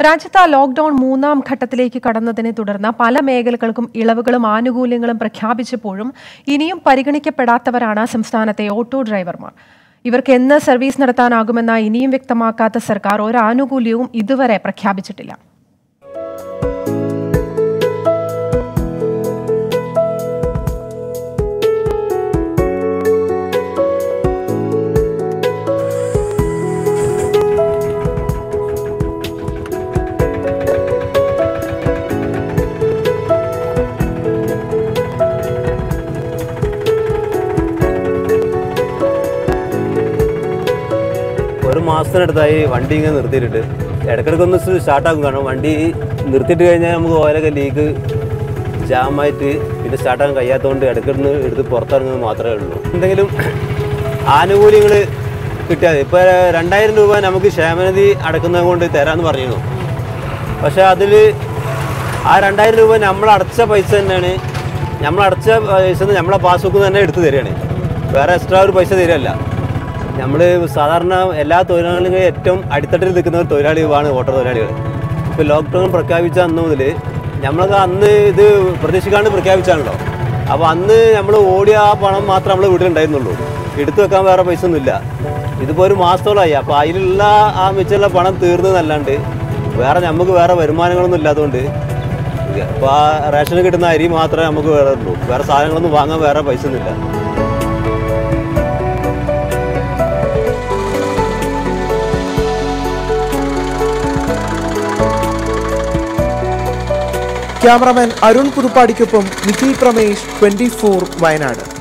രാജ്യത്ത് ലോക്ഡൌൺ മൂന്നാം ഘട്ടത്തിലേക്ക് കടന്നതിനെ തുടർന്ന് പല മേഖലകൾക്കും ഇളവുകളും ആനുകൂല്യങ്ങളും പ്രഖ്യാപിച്ചപ്പോഴും ഇനിയും പരിഗണിക്കപ്പെടാത്തവരാണ് സംസ്ഥാനത്തെ ഓട്ടോ ഡ്രൈവർമാർ ഇവർക്ക് എന്ന് സർവീസ് നടത്താനാകുമെന്ന ഇനിയും വ്യക്തമാക്കാത്ത സർക്കാർ ഒരു ആനുകൂല്യവും ഇതുവരെ പ്രഖ്യാപിച്ചിട്ടില്ല ഒരു മാസത്തിനടുത്തായി വണ്ടി ഇങ്ങനെ നിർത്തിയിട്ടുണ്ട് ഇടയ്ക്കിടയ്ക്ക് ഒന്ന് സ്റ്റാർട്ടാക്കും കാരണം വണ്ടി നിർത്തിയിട്ട് കഴിഞ്ഞാൽ നമുക്ക് ഓരോ ലീക്ക് ജാമായിട്ട് പിന്നെ സ്റ്റാർട്ടാക്കാൻ കഴിയാത്തതുകൊണ്ട് ഇടയ്ക്കിടന്ന് എടുത്ത് പുറത്തിറങ്ങുന്നത് മാത്രമേ ഉള്ളൂ എന്തെങ്കിലും ആനുകൂല്യങ്ങൾ കിട്ടിയാൽ ഇപ്പോൾ രണ്ടായിരം രൂപ നമുക്ക് ക്ഷേമനിധി അടക്കുന്നത് കൊണ്ട് തരാമെന്ന് പറഞ്ഞിരുന്നു പക്ഷേ അതിൽ ആ രണ്ടായിരം രൂപ നമ്മൾ അടച്ച പൈസ തന്നെയാണ് നമ്മൾ അടച്ച പൈസ നമ്മളെ പാസ്ബുക്ക് തന്നെ എടുത്ത് തരികയാണ് വേറെ എക്സ്ട്രാ ഒരു പൈസ തരികയല്ല നമ്മൾ സാധാരണ എല്ലാ തൊഴിലാളികളും ഏറ്റവും അടിത്തട്ടിൽ നിൽക്കുന്ന ഒരു തൊഴിലാളികളാണ് ഓട്ടോ തൊഴിലാളികൾ ഇപ്പോൾ ലോക്ക്ഡൗൺ പ്രഖ്യാപിച്ച അന്ന് മുതൽ നമ്മളൊക്കെ അന്ന് ഇത് പ്രതീക്ഷിക്കാണ്ട് പ്രഖ്യാപിച്ചാണല്ലോ അപ്പോൾ അന്ന് നമ്മൾ ഓടിയ ആ പണം മാത്രം നമ്മൾ വീട്ടിലുണ്ടായിരുന്നുള്ളൂ എടുത്തു വെക്കാൻ വേറെ പൈസ ഒന്നുമില്ല ഇതിപ്പോൾ ഒരു മാസത്തോളമായി അപ്പോൾ അതിലുള്ള ആ മിച്ചുള്ള പണം തീർന്നതല്ലാണ്ട് വേറെ നമുക്ക് വേറെ വരുമാനങ്ങളൊന്നും ഇല്ലാത്തതുകൊണ്ട് ഇപ്പോൾ ആ റേഷന് കിട്ടുന്ന അരി മാത്രമേ നമുക്ക് വേറെ ഉള്ളൂ വേറെ സാധനങ്ങളൊന്നും വാങ്ങാൻ വേറെ പൈസ ഒന്നുമില്ല ക്യാമറാമാൻ അരുൺ പുതുപ്പാടിക്കൊപ്പം നിഖിൽ പ്രമേഷ് ട്വന്റി ഫോർ വയനാട്